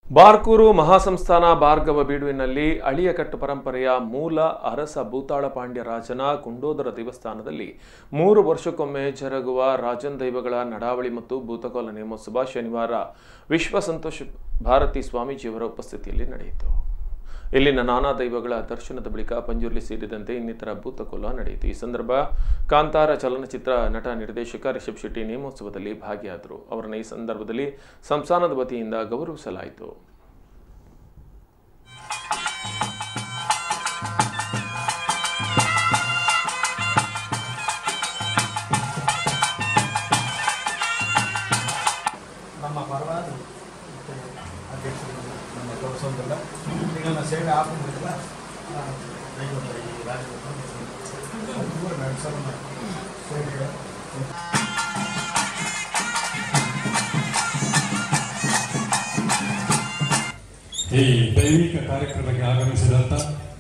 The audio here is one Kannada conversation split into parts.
ಬಾರ್ಕೂರು ಮಹಾಸಂಸ್ಥಾನ ಭಾರ್ಗವ ಬೀಡುವಿನಲ್ಲಿ ಅಳಿಯಕಟ್ಟು ಪರಂಪರೆಯ ಮೂಲ ಅರಸ ಭೂತಾಳ ಪಾಂಡ್ಯ ರಾಜನ ಕುಂಡೋದರ ದೇವಸ್ಥಾನದಲ್ಲಿ ಮೂರು ವರ್ಷಕ್ಕೊಮ್ಮೆ ಜರುಗುವ ರಾಜನ್ ದೈವಗಳ ನಡಾವಳಿ ಮತ್ತು ಭೂತಕೋಲ ನೇಮೋತ್ಸವ ಶನಿವಾರ ವಿಶ್ವ ಸಂತೋಷ ಭಾರತಿ ಸ್ವಾಮೀಜಿಯವರ ಉಪಸ್ಥಿತಿಯಲ್ಲಿ ನಡೆಯಿತು ಇಲ್ಲಿನ ನಾನಾ ದೈವಗಳ ದರ್ಶನದ ಬಳಿಕ ಪಂಜುರ್ಲಿ ಸೇರಿದಂತೆ ಇನ್ನಿತರ ಭೂತಕೋಲ ನಡೆಯಿತು ಈ ಸಂದರ್ಭ ಕಾಂತಾರ ಚಲನಚಿತ್ರ ನಟ ನಿರ್ದೇಶಕ ರಿಷಬ್ ಶೆಟ್ಟಿ ನೇಮೋತ್ಸವದಲ್ಲಿ ಭಾಗಿಯಾದರು ಅವರನ್ನು ಈ ಸಂದರ್ಭದಲ್ಲಿ ಸಂಸ್ಥಾನದ ವತಿಯಿಂದ ಗೌರವಿಸಲಾಯಿತು ನಮ್ಮ ಪರವಾದ ಮತ್ತೆ ಅಧ್ಯಕ್ಷರು ನಮ್ಮ ತೋರಿಸೋದಿಲ್ಲ ಈಗ ನನ್ನ ಸೇವೆ ಹಾಕೊಂಡಿಲ್ಲ ದೈವದ ಈ ರಾಜ್ಯದ ನಡೆಸೋಣ ಸೇವೆ ಈ ದೈವಿಕ ಕಾರ್ಯಕ್ರಮಕ್ಕೆ ಆಗಮಿಸಿದಂತ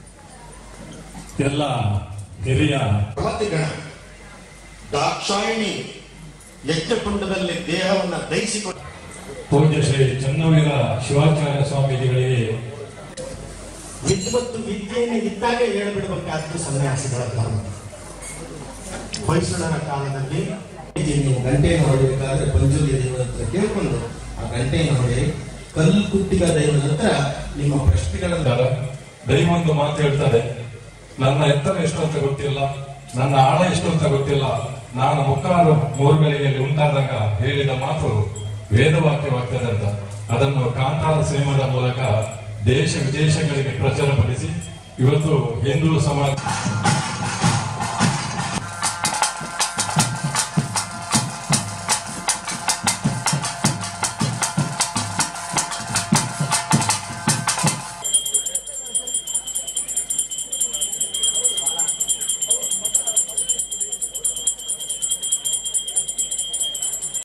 ಎಲ್ಲ ಹಿರಿಯ ಪ್ರಮತಿಗಣ ದಾಕ್ಷಾಯಿಣಿ ಯಜ್ಞಕುಂಡದಲ್ಲಿ ದೇಹವನ್ನ ದಹಿಸಿಕೊಂಡು ಪೂಜ್ಯ ಶ್ರೀ ಚನ್ನವೀರ ಶಿವಾಚಾರ್ಯ ಸ್ವಾಮೀಜಿಗಳಿಗೆ ವಿದ್ವತ್ತು ವಿದ್ಯೆಯನ್ನು ಇದ್ದಾಗ ಹೇಳ್ಬಿಡ್ಬೇಕಾದ್ದು ಸನ್ಯಾಸಿಗಳ ಧರ್ಮ ಹೊಯ್ಸಳರ ಕಾಲದಲ್ಲಿ ನೀವು ಗಂಟೆಯನ್ನು ಹೊಡಿಬೇಕಾದ್ರೆ ಪಂಜುರ್ಲಿ ದೇವರ ಹತ್ರ ಕೇಳ್ಕೊಂಡು ಆ ಗಂಟೆಯನ್ನು ಹೊಡಿ ಕಲ್ಲು ಕುಟ್ಟಿಗ ದೈವದ ಹತ್ರ ನಿಮ್ಮ ಪ್ರಶ್ನೆಗಳನ್ನ ದೈವ ಒಂದು ಮಾತು ಹೇಳ್ತಾರೆ ನನ್ನ ಎತ್ತರ ಎಷ್ಟು ಅಂತ ಗೊತ್ತಿಲ್ಲ ನನ್ನ ಆಳ ಎಷ್ಟು ಅಂತ ಗೊತ್ತಿಲ್ಲ ನಾನು ಮುಕ್ಕಾಲು ಮೂರುಗಳಿಗೆಯಲ್ಲಿ ಉಂಟಾದಾಗ ಹೇಳಿದ ಮಾತು ವೇದವಾಕ್ಯವಾಗ್ತದೆ ಅಂತ ಅದನ್ನು ಕಾಂತಾರ ಸಿನಿಮಾದ ಮೂಲಕ ದೇಶ ವಿದೇಶಗಳಿಗೆ ಪ್ರಚಾರಪಡಿಸಿ ಇವತ್ತು ಹಿಂದೂ ಸಮಾಜ